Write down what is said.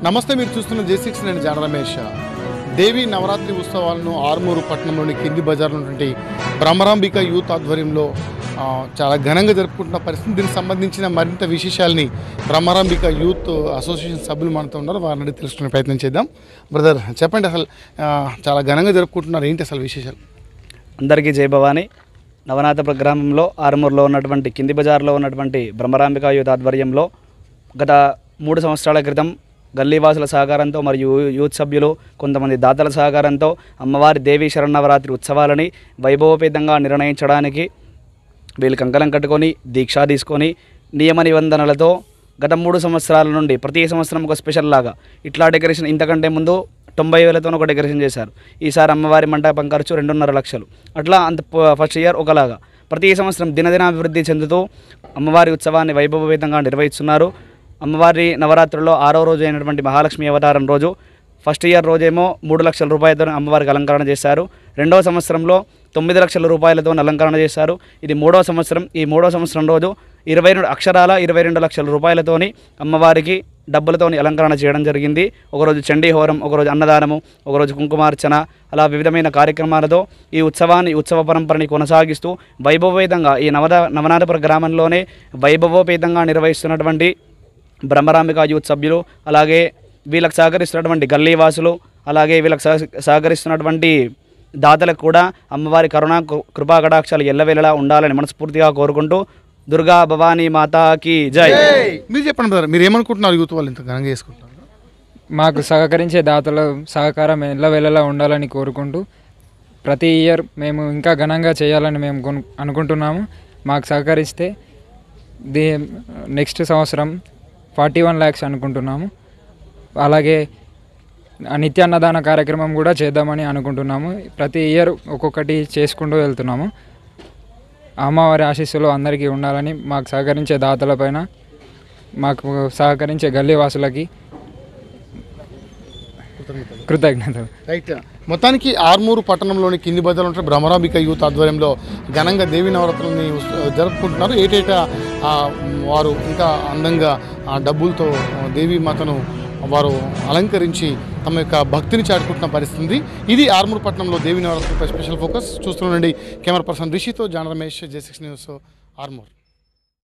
నమస్తే మీరు చూస్తున్న జే సిక్స్ నేను జాన రమేష్ దేవి నవరాత్రి ఉత్సవాలను ఆర్మూరు పట్టణంలోని కింది బజార్లో ఉన్నటువంటి భ్రమరాంబిక యూత్ ఆధ్వర్యంలో ఆ, చాలా ఘనంగా జరుపుకుంటున్న పరిస్థితి దీనికి సంబంధించిన మరింత విశేషాలని భ్రమరాంబిక యూత్ అసోసియేషన్ సభ్యులు మనతో ఉన్నారు వారిని అడిగి తెలుసుకునే ప్రయత్నం చేద్దాం బ్రదర్ చెప్పండి అసలు ఆ, చాలా ఘనంగా జరుపుకుంటున్నారు ఏంటి అసలు విశేషాలు అందరికీ జై భవాని నవనాథపుర గ్రామంలో ఆరుమూరులో ఉన్నటువంటి కింది బజార్లో ఉన్నటువంటి బ్రహ్మరాంబిక యూత్ ఆధ్వర్యంలో గత మూడు సంవత్సరాల క్రితం గల్లీవాసుల సహకారంతో మరియు యూత్ సభ్యులు కొంతమంది దాతల సహకారంతో అమ్మవారి దేవీ శరణవరాత్రి ఉత్సవాలని వైభవపేతంగా నిర్ణయించడానికి వీళ్ళు కంకణం కట్టుకొని దీక్ష తీసుకొని నియమ నిబంధనలతో గత మూడు సంవత్సరాల నుండి ప్రతి సంవత్సరం ఒక స్పెషల్ లాగా ఇట్లా డెకరేషన్ ఇంతకంటే ముందు తొంభై వేలతో ఒక డెకరేషన్ చేశారు ఈసారి అమ్మవారి మంటపం ఖర్చు రెండున్నర లక్షలు అట్లా అంత ఫస్ట్ ఇయర్ ఒకలాగా ప్రతి సంవత్సరం దినదినాభివృద్ధి చెందుతూ అమ్మవారి ఉత్సవాన్ని వైభవపేతంగా నిర్వహిస్తున్నారు అమ్మవారి నవరాత్రుల్లో ఆరో రోజు అయినటువంటి మహాలక్ష్మి అవతారం రోజు ఫస్ట్ ఇయర్ రోజేమో మూడు లక్షల రూపాయలతో అమ్మవారికి అలంకరణ చేశారు రెండవ సంవత్సరంలో తొమ్మిది లక్షల రూపాయలతో అలంకరణ చేశారు ఇది మూడవ సంవత్సరం ఈ మూడవ సంవత్సరం రోజు ఇరవై రెండు అక్షరాల ఇరవై రెండు లక్షల రూపాయలతోని అమ్మవారికి డబ్బులతోని అలంకరణ చేయడం జరిగింది ఒకరోజు చండీ హోరం ఒకరోజు అన్నదానము ఒకరోజు కుంకుమార్చన అలా వివిధమైన కార్యక్రమాలతో ఈ ఉత్సవాన్ని ఈ ఉత్సవ పరంపరని కొనసాగిస్తూ వైభవపేతంగా ఈ నవద నవనాథపుర గ్రామంలోనే వైభవోపేతంగా నిర్వహిస్తున్నటువంటి బ్రహ్మరాంబిక యూత్ సభ్యులు అలాగే వీళ్ళకి సహకరిస్తున్నటువంటి గల్లీవాసులు అలాగే వీళ్ళకి సహ- సహకరిస్తున్నటువంటి దాతలకు కూడా అమ్మవారి కరుణా కృ- కృపా కటాక్షాలు ఎల్లవేళలా ఉండాలని మనస్ఫూర్తిగా కోరుకుంటూ దుర్గా భవానీ మాతాకి జై మీరు చెప్పండి బ్రదర్ మీరు ఏమనుకుంటున్నారు యూత్ వాళ్ళు ఇంత ఘనంగా చేసుకుంటున్నారు మాకు సహకరించే దాతల సహకారం ఎల్లవేళలా ఉండాలని కోరుకుంటూ ప్రతి ఇయర్ మేము ఇంకా ఘనంగా చేయాలని మేము కొను- అనుకుంటున్నాము మాకు సహకరిస్తే దే నెక్స్ట్ సంవత్సరం ఫార్టీ వన్ ల్యాక్స్ అనుకుంటున్నాము అలాగే నిత్యాన్నదాన కార్యక్రమం కూడా చేద్దామని అనుకుంటున్నాము ప్రతి ఇయర్ ఒక్కొక్కటి చేసుకుంటూ వెళ్తున్నాము అమ్మవారి ఆశీస్సులు అందరికీ ఉండాలని మాకు సహకరించే దాతలపైన మాకు సహకరించే గల్లీవాసులకి కృతజ్ఞతలు రైట్ మొత్తానికి ఆర్మూరు పట్టణంలోని కింది బజార్లో ఉంటే భ్రమరాంబిక యూత్ ఆధ్వర్యంలో ఘనంగా దేవి నవరాత్రులని ఉస్- జరుపుకుంటున్నారు ఏటేటా ఆ, వారు ఇంకా అందంగా ఆ డబ్బులతో దేవి మాతను వారు అలంకరించి తమ యొక్క భక్తిని చాటుకుంటున్న పరిస్థితి ఇది ఆర్మూరు పట్టణంలో దేవి నవరాత్రిపై స్పెషల్ ఫోకస్ చూస్తుండండి కెమెరా పర్సన్ రిషితో జాన Ramesh J six news Armoor